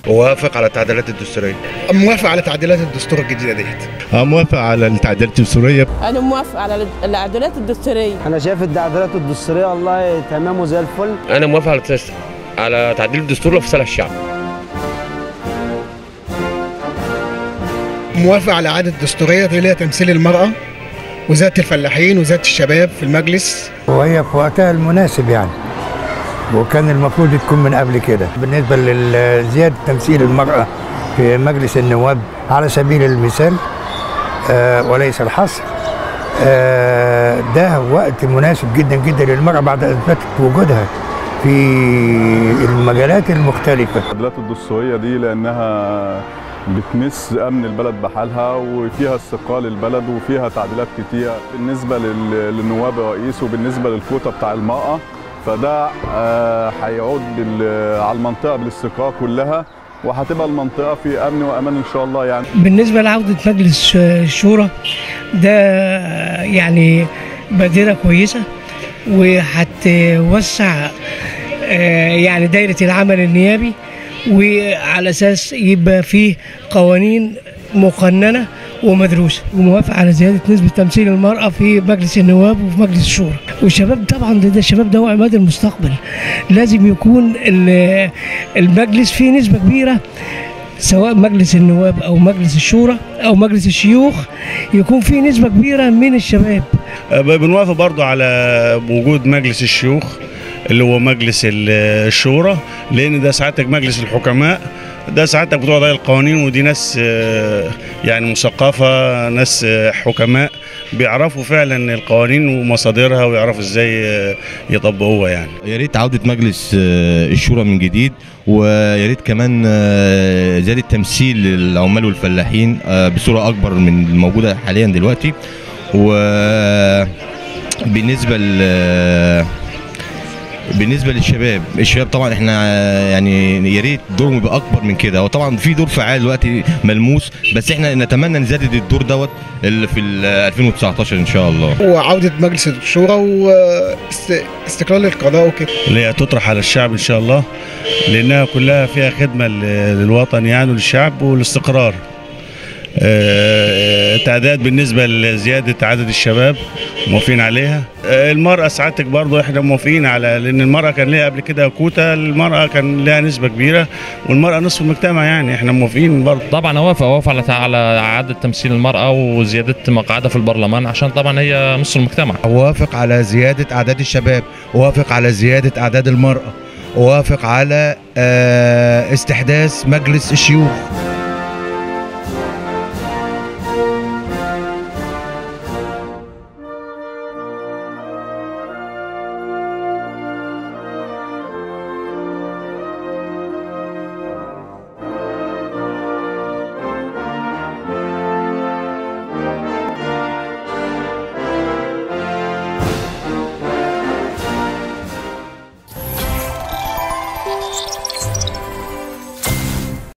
وافق على التعديلات الدستوريه موافق على تعديلات الدستور الجديده ديت موافق على التعديلات الدستوريه انا موافق على التعديلات الدستوريه انا شايف التعديلات الدستوريه والله تمام وزي الفل انا موافق على تس... على تعديل الدستور في صالح الشعب موافق على اعاده الدستوريه اللي هي تمثيل المراه وذات الفلاحين وذات الشباب في المجلس وهي في وقتها المناسب يعني وكان المفروض تكون من قبل كده بالنسبة لزيادة تمثيل المرأة في مجلس النواب على سبيل المثال آه وليس الحصر آه ده وقت مناسب جدا جدا للمرأة بعد إثبات وجودها في المجالات المختلفة التعديلات الدستورية دي لأنها بتمس امن البلد بحالها وفيها استقلال البلد وفيها تعديلات كتير بالنسبه للنواب الرئيس وبالنسبه للكوتا بتاع المراه فده هيعود على المنطقه بالاستقرار كلها وهتبقى المنطقه في امن وامان ان شاء الله يعني بالنسبه لعوده مجلس الشورى ده يعني بادره كويسه وهتوسع يعني دايره العمل النيابي وعلى اساس يبقى فيه قوانين مقننه ومدروسه وموافق على زياده نسبه تمثيل المراه في مجلس النواب وفي مجلس الشورى والشباب طبعا ده, ده الشباب ده هو عماد المستقبل لازم يكون المجلس فيه نسبه كبيره سواء مجلس النواب او مجلس الشورى او مجلس الشيوخ يكون فيه نسبه كبيره من الشباب بنوافق برضو على وجود مجلس الشيوخ اللي هو مجلس الشورى لان ده ساعتك مجلس الحكماء ده ساعتك بتوع ضي القوانين ودي ناس يعني مثقفه ناس حكماء بيعرفوا فعلا القوانين ومصادرها ويعرفوا ازاي يطبقوها يعني يا ريت عوده مجلس الشورى من جديد ويا ريت كمان زياده تمثيل العمال والفلاحين بصوره اكبر من الموجوده حاليا دلوقتي وبالنسبه ل بالنسبه للشباب الشباب طبعا احنا يعني يا ريت دورهم يبقى اكبر من كده هو طبعا في دور فعال دلوقتي ملموس بس احنا نتمنى نزدد الدور دوت اللي في 2019 ان شاء الله وعوده مجلس الشورى واستقلال القضاء وكده اللي هي تطرح على الشعب ان شاء الله لانها كلها فيها خدمه للوطن يعني وللشعب والاستقرار تعداد بالنسبه لزياده عدد الشباب موافقين عليها المراه سعادتك برضو احنا موافقين على لان المراه كان ليها قبل كده كوتا المراه كان لها نسبه كبيره والمراه نصف المجتمع يعني احنا موافقين برضو طبعا اوافق اوافق على على اعاده تمثيل المراه وزياده مقعدها في البرلمان عشان طبعا هي نص المجتمع اوافق على زياده اعداد الشباب اوافق على زياده اعداد المراه اوافق على استحداث مجلس الشيوخ